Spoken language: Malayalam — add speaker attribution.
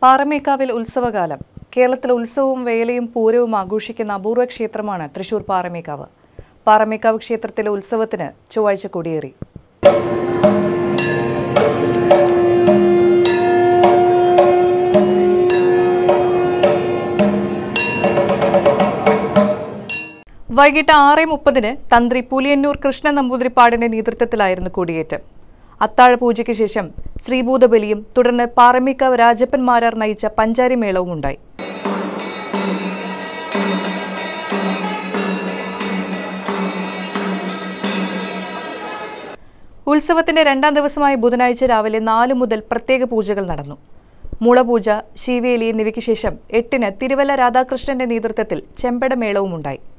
Speaker 1: പാറമേക്കാവിൽ ഉത്സവകാലം കേരളത്തിൽ ഉത്സവവും വേലയും പൂരവും ആഘോഷിക്കുന്ന അപൂർവ ക്ഷേത്രമാണ് തൃശൂർ പാറമേക്കാവ് പാറമേക്കാവ് ക്ഷേത്രത്തിലെ ഉത്സവത്തിന് ചൊവ്വാഴ്ച കൊടിയേറി വൈകിട്ട് ആറ് മുപ്പതിന് തന്ത്രി പുലിയന്നൂർ കൃഷ്ണൻ നമ്പൂതിരിപ്പാടിന്റെ നേതൃത്വത്തിലായിരുന്നു കൊടിയേറ്റം അത്താഴ പൂജയ്ക്ക് ശേഷം ശ്രീഭൂതബലിയും തുടർന്ന് പാറമേക്കാവ് രാജപ്പൻമാരാർ നയിച്ച പഞ്ചാരി മേളവും ഉണ്ടായി ഉത്സവത്തിന്റെ രണ്ടാം ദിവസമായ ബുധനാഴ്ച രാവിലെ നാല് മുതൽ പ്രത്യേക പൂജകൾ നടന്നു മുളപൂജ ശിവേലി എന്നിവയ്ക്ക് ശേഷം എട്ടിന് തിരുവല്ല രാധാകൃഷ്ണന്റെ നേതൃത്വത്തിൽ ചെമ്പടമേളവും ഉണ്ടായി